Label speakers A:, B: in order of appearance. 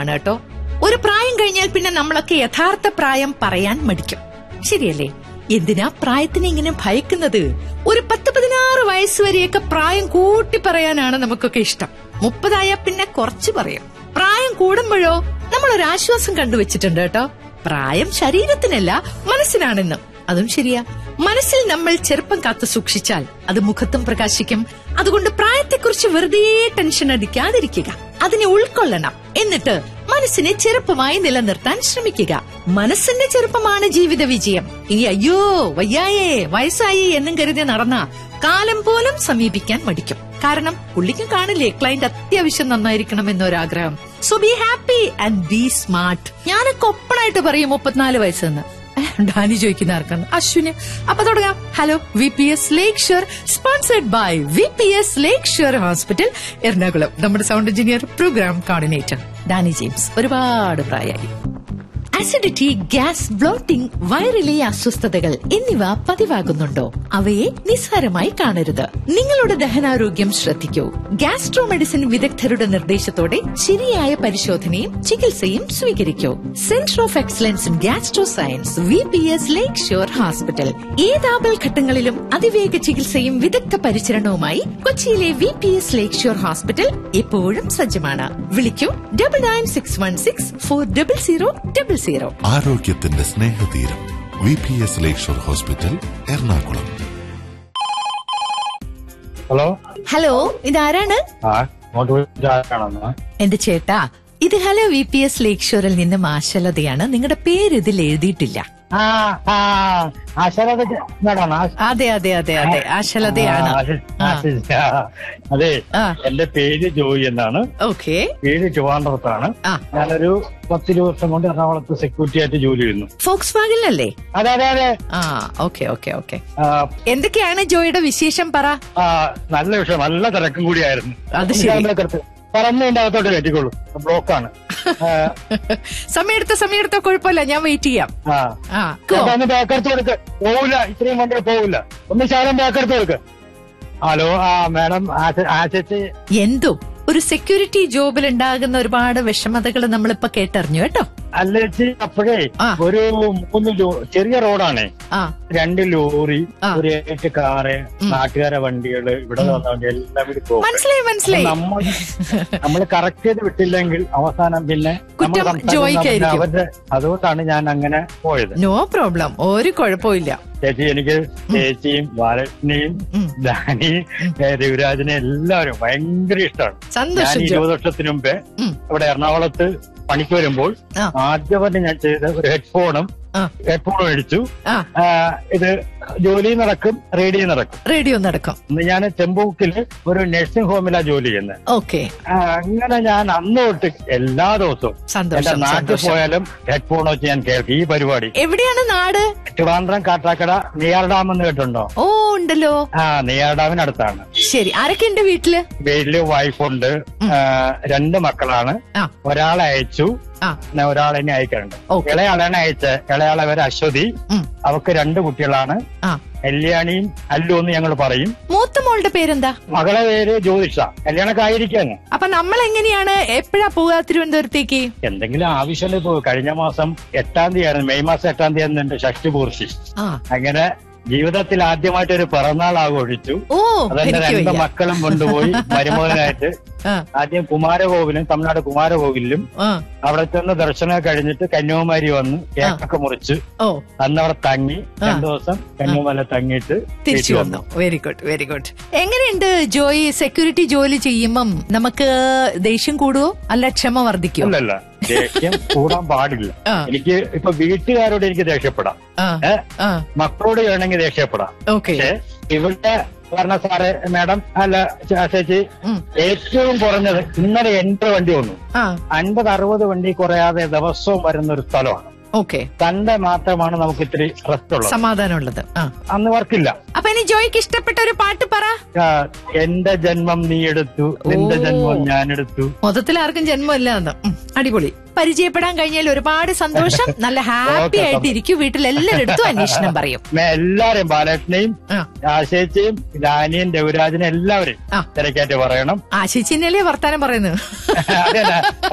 A: പ്രായമാണ് കേട്ടോ ഒരു പ്രായം കഴിഞ്ഞാൽ പിന്നെ നമ്മളൊക്കെ യഥാർത്ഥ പ്രായം പറയാൻ മടിക്കും ശരിയല്ലേ എന്തിനാ പ്രായത്തിനെ ഇങ്ങനെ ഭയക്കുന്നത് ഒരു പത്ത് പതിനാറ് വയസ്സ് വരെയൊക്കെ പ്രായം കൂട്ടി പറയാനാണ് നമുക്കൊക്കെ ഇഷ്ടം മുപ്പതായ പിന്നെ കുറച്ച് പറയും പ്രായം കൂടുമ്പോഴോ നമ്മൾ ഒരു ആശ്വാസം കണ്ടുവച്ചിട്ടുണ്ട് കേട്ടോ പ്രായം ശരീരത്തിനല്ല മനസ്സിനാണെന്നും അതും ശരിയാ മനസ്സിൽ നമ്മൾ ചെറുപ്പം കാത്തു സൂക്ഷിച്ചാൽ അത് മുഖത്തും പ്രകാശിക്കും അതുകൊണ്ട് പ്രായത്തെക്കുറിച്ച് വെറുതെ ടെൻഷൻ അടിക്കാതിരിക്കുക അതിനെ ഉൾക്കൊള്ളണം എന്നിട്ട് മനസ്സിനെ ചെറുപ്പമായി നിലനിർത്താൻ ശ്രമിക്കുക മനസ്സിന്റെ ചെറുപ്പമാണ് ജീവിത വിജയം ഈ അയ്യോ വയ്യായേ വയസ്സായി എന്നും കരുതി നടന്ന കാലം പോലും സമീപിക്കാൻ മടിക്കും കാരണം പുള്ളിക്കും കാണില്ലേ ക്ലയന്റ് അത്യാവശ്യം നന്നായിരിക്കണം എന്നൊരാഗ്രഹം so be happy and be smart ഞാനൊക്കെ ഒപ്പണായിട്ട് പറയും മുപ്പത്തിനാല് വയസ്സെന്ന് ഡാനി ചോദിക്കുന്ന ആർക്കാണ് അശ്വിന് അപ്പൊ തുടങ്ങാം hello V P S lake shore sponsored by V P S lake shore hospital Ernakulam നമ്മുടെ sound engineer programme coordinator Danny James ഒരുപാട് പ്രായമായി അസിഡിറ്റി ഗ്യാസ് ബ്ലോട്ടിംഗ് വയറിലെ അസ്വസ്ഥതകൾ എന്നിവ പതിവാകുന്നുണ്ടോ അവയെ നിസ്സാരമായി കാണരുത് നിങ്ങളുടെ ദഹനാരോഗ്യം ശ്രദ്ധിക്കൂ ഗ്യാസ്ട്രോ മെഡിസിൻ വിദഗ്ധരുടെ നിർദ്ദേശത്തോടെ ശരിയായ പരിശോധനയും ചികിത്സയും സ്വീകരിക്കൂ centre of excellence in gastro science V P S lake shore hospital ഏതാപൽ ഘട്ടങ്ങളിലും അതിവേഗ ചികിത്സയും വിദഗ്ധ പരിചരണവുമായി കൊച്ചിയിലെ V P S lake shore hospital എപ്പോഴും സജ്ജമാണ് വിളിക്കൂ double nine six one six four double zero double zero
B: ആരോഗ്യത്തിന്റെ സ്നേഹതീരം V P S lakeshore hospital Ernakulam
C: hello
A: hello ഇതാരാണ്
C: ആ അങ്ങോട്ട് വിളിച്ച ആരാണെന്ന്
A: എന്റെ ചേട്ടാ ഇത് hello V P S lake ഷോറിൽ നിന്ന് മാശലതയാണ് നിങ്ങളുടെ പേര് ഇതിൽ എഴുതിയിട്ടില്ല
C: ആ ആ ആശാലത മേഡാണ്
A: അതെ അതെ അതെ അതെ ആശലതയാണ് ആ.
C: അതെ
A: ആ.
C: എന്റെ പേര് ജോയി എന്നാണ്
A: ഓക്കെ
C: പേര് ട്രിവാൻഡ്രത്താണ്
A: ആ
C: ഞാനൊരു പത്തിരുപത് വർഷം കൊണ്ട് എറണാകുളത്ത് സെക്യൂരിറ്റി ആയിട്ട് ജോലി ചെയ്യുന്നു
A: ഫോക്സ് വാഗനിലല്ലേ
C: അതെ അതെ അതെ
A: ആ ഓക്കെ ഓക്കെ ഓക്കെ
C: ആ,
A: എന്തൊക്കെയാണ് ജോയുടെ വിശേഷം പറ
C: ആ, നല്ല വിഷയം നല്ല തിരക്കും കൂടിയായിരുന്നു
A: അത് ശരി.
C: പറന്നതിന്റെ അകത്തോട്ട് കയറ്റിക്കോളൂ ബ്ലോക്കാണ് ആ,
A: സമയെടുത്ത സമയെടുത്ത കുഴപ്പമില്ല ഞാൻ വെയിറ്റ് ചെയ്യാം
C: ആ
A: ആ കോ.
C: ചേട്ടാ, ഒന്ന് ബാക്കെടുത്ത് കൊടുക്ക് പോവില്ല ഇത്രയും വണ്ടി പോവില്ല ഒന്ന് ശാലം ബാക്കെടുത്ത് കൊടുക്ക് ഹലോ ആ മാഡം ആശിച്ച്
A: എന്തും ഒരു സെക്യൂരിറ്റി ജോബിൽ ഉണ്ടാകുന്ന ഒരുപാട് വിഷമതകൾ നമ്മളിപ്പോ കേട്ടറിഞ്ഞു കേട്ടോ
C: അല്ലേച്ചി അപ്പോഴേ
A: ആ.
C: ഒരു മൂന്ന് ലോ- ചെറിയ റോഡാണേ
A: ആ
C: രണ്ട് ലോറി
A: ആ.
C: ഒരു ഏറ്റ് കാറ് നാട്ടുകാരെ വണ്ടികള് ഇവിടെ വന്ന വണ്ടി എല്ലാം കൂടി പോകും
A: മനസ്സിലായി മനസ്സിലായി
C: നമ്മൾ നമ്മൾ കറക്റ്റ് ചെയ്ത് വിട്ടില്ലെങ്കിൽ അവസാനം പിന്നെ നമ്മൾ
A: കുറ്റം
C: സംസാരിക്കുന്ന
A: ജോയിക്കായിരിക്കും.
C: അവരുടെ അതുകൊണ്ടാണ് ഞാൻ അങ്ങനെ പോയത്
A: നോ പ്രോബ്ലം ഒരു കുഴപ്പമില്ല
C: ചേച്ചി എനിക്ക് ചേച്ചിയും ബാലകൃഷ്ണനെയും
A: ഉം.
C: ദാനിയും ഏ, രവിരാജിനെ എല്ലാവരും ഭയങ്കര ഇഷ്ടമാണ് ഞാൻ
A: സന്തോഷം ജോ
C: ഇരുപത് വർഷത്തിന് മുമ്പേ
A: ഉം.
C: ഇവിടെ എറണാകുളത്ത് പണിക്ക് വരുമ്പോൾ
A: ആ.
C: ആദ്യമായിട്ട് ഞാൻ ചെയ്ത ഒരു ഹെഡ്ഫോണും
A: ആ.
C: ഹെഡ്ഫോൺ മേടിച്ചു
A: ആ
C: ആ, ഇത് ജോലി നടക്കും റേഡിയോ നടക്കും
A: റേഡിയോ നടക്കും
C: ഇന്ന് ഞാൻ ചെമ്പൂക്കില് ഒരു നഴ്സിംഗ് ഹോമിലാണ് ജോലി ചെയ്യുന്നത്
A: ഓക്കെ
C: ആ, അങ്ങനെ ഞാൻ അന്ന് തൊട്ട് എല്ലാ ദിവസവും എന്റെ
A: സന്തോഷം
C: നാട്ടിൽ
A: സന്തോഷം
C: പോയാലും ഹെഡ്ഫോൺ വെച്ച് ഞാൻ കേൾക്കും ഈ പരിപാടി
A: എവിടെയാണ് നാട്
C: ട്രിവാൻഡ്രം കാട്ടാക്കട നെയ്യാർ ഡാം എന്ന് കേട്ടിട്ടുണ്ടോ
A: ഓ ഉണ്ടല്ലോ
C: ആ നെയ്യാർ ഡാമിനടുത്താണ്
A: ശരി ആരൊക്കെ ഉണ്ട് വീട്ടില്
C: വീട്ടില് വൈഫുണ്ട് ആ, രണ്ട് മക്കളാണ്
A: ആ
C: ഒരാളെ അയച്ചു
A: ആ
C: പിന്നെ ഒരാളെ ഇനി അയക്കാനുണ്ട്
A: ഓക്കെ
C: ഇളയാളാണ് അയച്ചത് ഇളയാളെ പേര് അശ്വതി
A: ഉം.
C: അവക്ക് രണ്ട് കുട്ടികളാണ്
A: ആ
C: കല്യാണിയും അല്ലു എന്ന് ഞങ്ങൾ പറയും
A: മൂത്ത മോളുടെ പേരെന്താ
C: മകളെ പേര് ജ്യോതിഷ കല്യാണമൊക്കെ ആയിരിക്കാണ്
A: അപ്പൊ നമ്മൾ എങ്ങനെയാണ് എപ്പോഴാ പോകാ തിരുവനന്തപുരത്തേക്ക്
C: എന്തെങ്കിലും ആവശ്യമുണ്ടെങ്കിൽ ഇപ്പോ കഴിഞ്ഞ മാസം എട്ടാം തീയതി ആയിരുന്നു മെയ് മാസം എട്ടാം തീയതി ആയിരുന്നു എന്റെ ഷഷ്ടി പൂർത്തി
A: ആ
C: അങ്ങനെ ജീവിതത്തിൽ ആദ്യമായിട്ട് ഒരു പിറന്നാൾ ആഘോഷിച്ചു
A: ഓ
C: അതെന്റെ
A: എനിക്ക്
C: രണ്ട്
A: വയ്യ
C: മക്കളും കൊണ്ടുപോയി മരുമകനായിട്ട്
A: ആ
C: ആദ്യം കുമാരകോവിലും തമിഴ്നാട് കുമാരകോവിലും
A: ആ
C: അവിടെ ചെന്ന് ദർശനം കഴിഞ്ഞിട്ട് കന്യാകുമാരി വന്ന് കേക്കൊക്കെ മുറിച്ച്
A: ഓ
C: അന്ന് അവിടെ തങ്ങി
A: ആ.
C: രണ്ടു ദിവസം കന്യാകുമാരി തങ്ങിയിട്ട്
A: തിരിച്ചു വന്നു വെരി ഗുഡ് വെരി ഗുഡ് എങ്ങനെയുണ്ട് ജോയി സെക്യൂരിറ്റി ജോലി ചെയ്യുമ്പം നമുക്ക് ദേഷ്യം കൂടുവോ അല്ല ക്ഷമ വർദ്ധിക്കുവോ
C: അല്ലല്ല ദേഷ്യം കൂടാൻ പാടില്ല
A: ആ.
C: എനിക്ക് ഇപ്പൊ വീട്ടുകാരോട് എനിക്ക് ദേഷ്യപ്പെടാം
A: ആ
C: ഏ
A: ആ
C: മക്കളോട് വേണമെങ്കിൽ ദേഷ്യപ്പെടാം
A: ഓക്കെ
C: പക്ഷേ ഇവിടെ പറഞ്ഞ സാറ് മാഡം അല്ല ചേ- ചേച്ചി
A: ഉം.
C: ഏറ്റവും കുറഞ്ഞത് ഇന്നലെ എന്റെ വണ്ടി വന്നു
A: ആ
C: അൻപത് അറുപത് വണ്ടി കുറയാതെ ദിവസവും വരുന്ന ഒരു സ്ഥലമാണ്
A: ഓക്കെ
C: സൺഡേ മാത്രമാണ് നമുക്ക് ഇത്തിരി റെസ്റ്റ് ഉള്ളത്
A: സമാധാനമുള്ളത് ആ
C: അന്ന് വർക്കില്ല
A: അപ്പൊ ഇനി ജോയിക്ക് ഇഷ്ടപ്പെട്ട ഒരു പാട്ട് പറ
C: ആ, എന്റെ ജന്മം നീ എടുത്തു നിന്റെ
A: ഓ.
C: ജന്മം ഞാൻ എടുത്തു
A: മൊത്തത്തിൽ ആർക്കും ജന്മമില്ല എന്ന് ഉം, അടിപൊളി പരിചയപ്പെടാൻ കഴിഞ്ഞാൽ ഒരുപാട് സന്തോഷം നല്ല ഹാപ്പി
C: ഓക്കേ,
A: ആയിട്ട് ഇരിക്കും വീട്ടിൽ എല്ലാവരുടെ അന്വേഷണം പറയും
C: മേ- എല്ലാരെയും ബാലേട്ടനെയും
A: ആ
C: ആശേച്ചയും ദാനിയും രഘുരാജിനെയും എല്ലാവരെയും
A: ആ.
C: തിരക്കാറ്റ് പറയണം
A: ആശിച്ചിന്നല്ലേ വർത്താനം പറയുന്നത്
C: അതെ